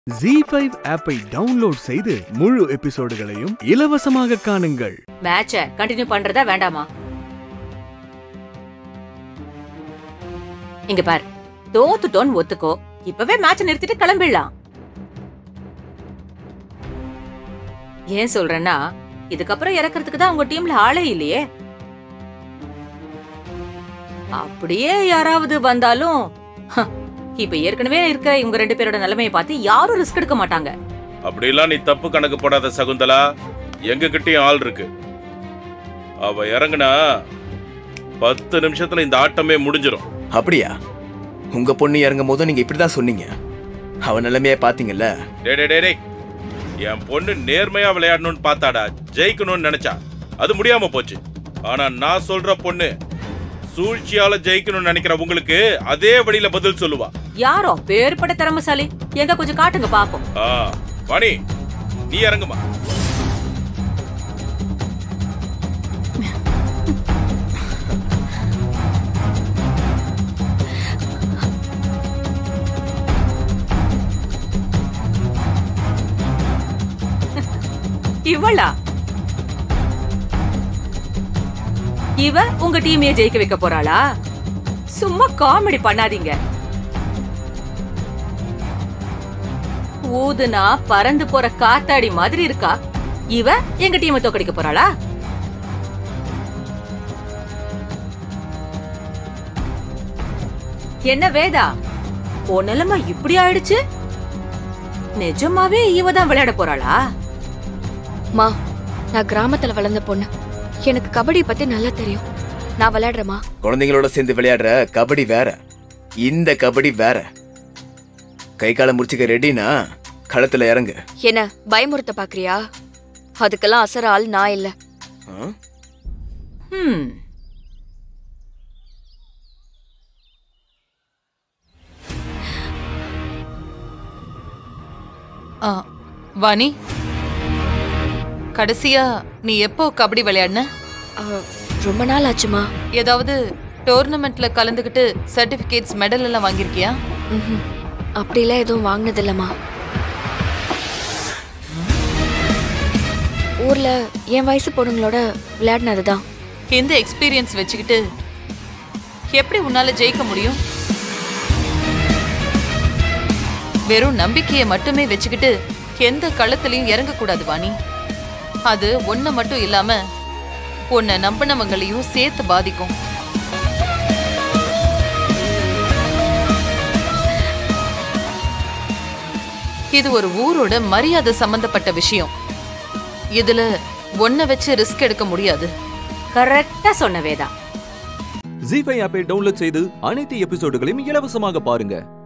G five ஆப்பை download செய்து முழு எபிசோடுகளையும் இலவசமாக காணுங்கள் மேட்ச கண்டினியூ பண்றதா வேண்டாமா இங்க பார் தோத்துட்டோன்னு ஒத்துக்கோ இப்பவே மேட்ச நிறுத்திட்டு கிளம்பிடலாம் ஏன் சொல்றேன்னா இதுக்கப்புறம் இறக்கறதுக்கு தான் உங்க டீம்ல ஆளே இல்லையே அப்படியே யாராவது வந்தாலும் ஹ, இப்ப ஏற்கனவே இருக்க இவங்க ரெண்டு பேரோட நிலைமையை பார்த்து யாரும் ரிஸ்க் எடுக்க மாட்டாங்க அப்படிலாம் நீ தப்பு கணக்கு போடாத சகுந்தலா எங்க கிட்டயும் ஆள் இருக்கு அவ இறங்குனா பத்து நிமிஷத்துல இந்த ஆட்டமே முடிஞ்சிரும் அப்படியா உங்க பொண்ணு இறங்கும் போதும் நீங்க இப்படிதான் சொன்னீங்க அவன் நிலைமைய பாத்தீங்கல்ல டே டே டே டேய். என் பொண்ணு நேர்மையா விளையாடணும்னு பார்த்தாடா ஜெயிக்கணும்னு நினைச்சா அது முடியாம போச்சு ஆனா நான் சொல்ற பொண்ணு சூழ்ச்சியால ஜெயிக்கணும்னு நினைக்கிற உங்களுக்கு அதே வழியில பதில் சொல்லுவா யாரோ பேர்பட்ட திறமசாலி எங்க கொஞ்சம் காட்டுங்க பாப்போம் ஆ வாணி நீ இறங்குமா இவளா இவ உங்க டீமையே ஜெயிக்க வைக்க போறாளா சும்மா காமெடி பண்ணாதீங்க ஊதுனா பறந்து போற காத்தாடி மாதிரி இருக்கா இவ எங்க டீமை தோக்கடிக்க போறாளா என்ன வேதா உன் நிலைமை இப்படி ஆயிடுச்சு நிஜமாவே இவ தான் விளையாட போறாளா மா நான் கிராமத்துல வளர்ந்த பொண்ணு எனக்கு கபடி பத்தி நல்லா தெரியும் நான் விளையாடுறேமா குழந்தைங்களோட சேர்ந்து விளையாடுற கபடி வேற இந்த கபடி வேற கை காலை முடிச்சுக்க ரெடினா களத்துல இறங்கு என்ன பயமுறுத்த பாக்குறியா அதுக்கெல்லாம் அசர ஆள் நான் இல்ல ஆ? ஹம் ஆ, வாணி கடைசியா நீ எப்போ கபடி விளையாடின அஹ், ரொம்ப நாள் ஆச்சுமா ஏதாவது டோர்னமெண்ட்ல கலந்துக்கிட்டு சர்டிபிகேட்ஸ் மெடல் எல்லாம் வாங்கியிருக்கியா ம்ஹும். அப்படிலாம் எதுவும் வாங்கினது இல்லம்மா ஊர்ல என் வயசு பொண்ணுங்களோட விளையாடினதுதான் இந்த எக்ஸ்பீரியன்ஸ் வச்சுக்கிட்டு எப்படி உன்னால ஜெயிக்க முடியும் வெறும் நம்பிக்கையை மட்டுமே வச்சுக்கிட்டு எந்த களத்திலையும் இறங்கக்கூடாது வாணி அது ஒன்ன மட்டும் இல்லாம உன்னை நம்பினவங்களையும் சேர்த்து பாதிக்கும் இது ஒரு ஊரோட மரியாதை சம்பந்தப்பட்ட விஷயம் இதுல ஒன்ன வச்சு ரிஸ்க் எடுக்க முடியாது கரெக்டா சொன்ன வேதா ஜி ஃபைவ் ஆப்பை டவுன்லோட் செய்து அனைத்து எபிசோடுகளையும் இலவசமாக பாருங்க